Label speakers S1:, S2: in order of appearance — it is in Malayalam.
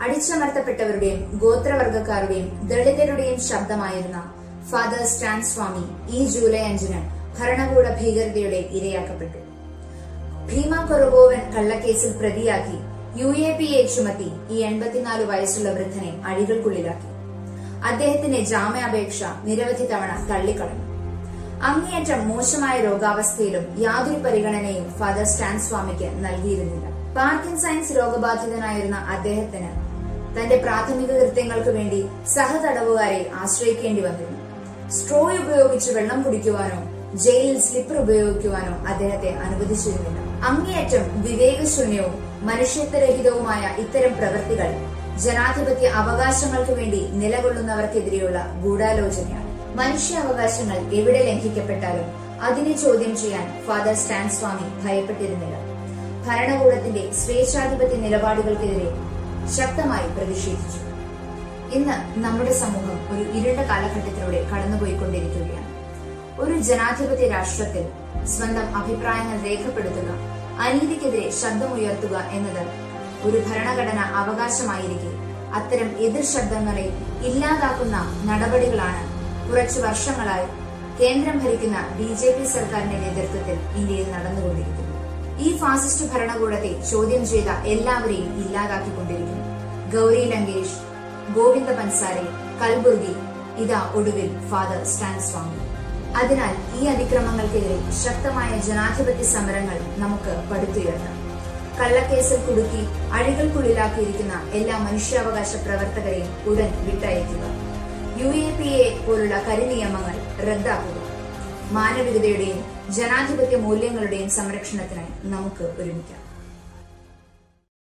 S1: അടിച്ചമർത്തപ്പെട്ടവരുടെയും ഗോത്രവർഗക്കാരുടെയും ദളിതരുടെയും ശബ്ദമായിരുന്ന ഫാദർ സ്റ്റാൻ സ്വാമി ഈ ജൂലൈ അഞ്ചിന് ഭരണകൂട ഭീകരതയുടെ ഇരയാക്കപ്പെട്ടു ഭീമ കൊറഗോവൻ കള്ളക്കേസിൽ പ്രതിയാക്കി യു എ പി എ ചുമത്തി ഈ എൺപത്തിനാല് വയസ്സുള്ള വൃദ്ധനെ അഴികൾക്കുള്ളിലാക്കി അദ്ദേഹത്തിന്റെ ജാമ്യാപേക്ഷ നിരവധി തവണ തള്ളിക്കളഞ്ഞു അങ്ങേയറ്റം മോശമായ രോഗാവസ്ഥയിലും യാതൊരു പരിഗണനയും ഫാദർ സ്റ്റാൻ സ്വാമിക്ക് നൽകിയിരുന്നില്ല പാർക്കിൻസൈൻസ് രോഗബാധിതനായിരുന്ന അദ്ദേഹത്തിന് തന്റെ പ്രാഥമിക കൃത്യങ്ങൾക്ക് വേണ്ടി സഹതടവുകാരെ ആശ്രയിക്കേണ്ടി വന്നിരുന്നു സ്ട്രോ ഉപയോഗിച്ച് വെള്ളം കുടിക്കുവാനോ ജയിലിൽ സ്ലിപ്പർ ഉപയോഗിക്കുവാനോ അദ്ദേഹത്തെ അനുവദിച്ചിരുന്നില്ല അങ്ങേയറ്റം വിവേകശൂന്യവും മനുഷ്യത്വരഹിതവുമായ ഇത്തരം പ്രവൃത്തികൾ ജനാധിപത്യ അവകാശങ്ങൾക്ക് വേണ്ടി നിലകൊള്ളുന്നവർക്കെതിരെയുള്ള ഗൂഢാലോചനയാണ് മനുഷ്യാവകാശങ്ങൾ എവിടെ ലംഘിക്കപ്പെട്ടാലും അതിനെ ചോദ്യം ചെയ്യാൻ ഫാദർ സ്റ്റാൻ സ്വാമി ഭയപ്പെട്ടിരുന്നില്ല ഭരണകൂടത്തിന്റെ സ്വേച്ഛാധിപത്യ നിലപാടുകൾക്കെതിരെ ശക്തമായി പ്രതിഷേധിച്ചു ഇന്ന് നമ്മുടെ സമൂഹം ഒരു ഇരുണ്ട കാലഘട്ടത്തിലൂടെ കടന്നുപോയിക്കൊണ്ടിരിക്കുകയാണ് ഒരു ജനാധിപത്യ രാഷ്ട്രത്തിൽ സ്വന്തം അഭിപ്രായങ്ങൾ രേഖപ്പെടുത്തുക അനീതിക്കെതിരെ ശബ്ദമുയർത്തുക എന്നത് ഒരു ഭരണഘടന അവകാശമായിരിക്കെ അത്തരം എതിർ ശബ്ദങ്ങളെ ഇല്ലാതാക്കുന്ന നടപടികളാണ് കുറച്ചു വർഷങ്ങളായി കേന്ദ്രം ഭരിക്കുന്ന ബി ജെ പി സർക്കാരിന്റെ നേതൃത്വത്തിൽ ഇന്ത്യയിൽ നടന്നുകൊണ്ടിരിക്കുന്നത് ഈ ഫാസിസ്റ്റ് ഭരണകൂടത്തെ ചോദ്യം ചെയ്ത എല്ലാവരെയും ഇല്ലാതാക്കിക്കൊണ്ടിരിക്കുന്നു ഗൗരി ലങ്കേഷ് ഗോവിന്ദ പൻസാരെ കൽബുർഗി ഇതാ ഒടുവിൽ ഫാദർ സ്റ്റാൻ സ്വാമി അതിനാൽ ഈ അതിക്രമങ്ങൾക്കെതിരെ ശക്തമായ ജനാധിപത്യ സമരങ്ങൾ നമുക്ക് പടുത്തുയർത്താം കള്ളക്കേസിൽ കുടുക്കി അഴികൾക്കുള്ളിലാക്കിയിരിക്കുന്ന എല്ലാ മനുഷ്യാവകാശ പ്രവർത്തകരെയും ഉടൻ വിട്ടയക്കുക യു എ പി എ പോലുള്ള കരിനിയമങ്ങൾ റദ്ദാക്കുക മാനവികതയുടെയും ജനാധിപത്യ മൂല്യങ്ങളുടെയും സംരക്ഷണത്തിനായി നമുക്ക് ഒരുമിക്കാം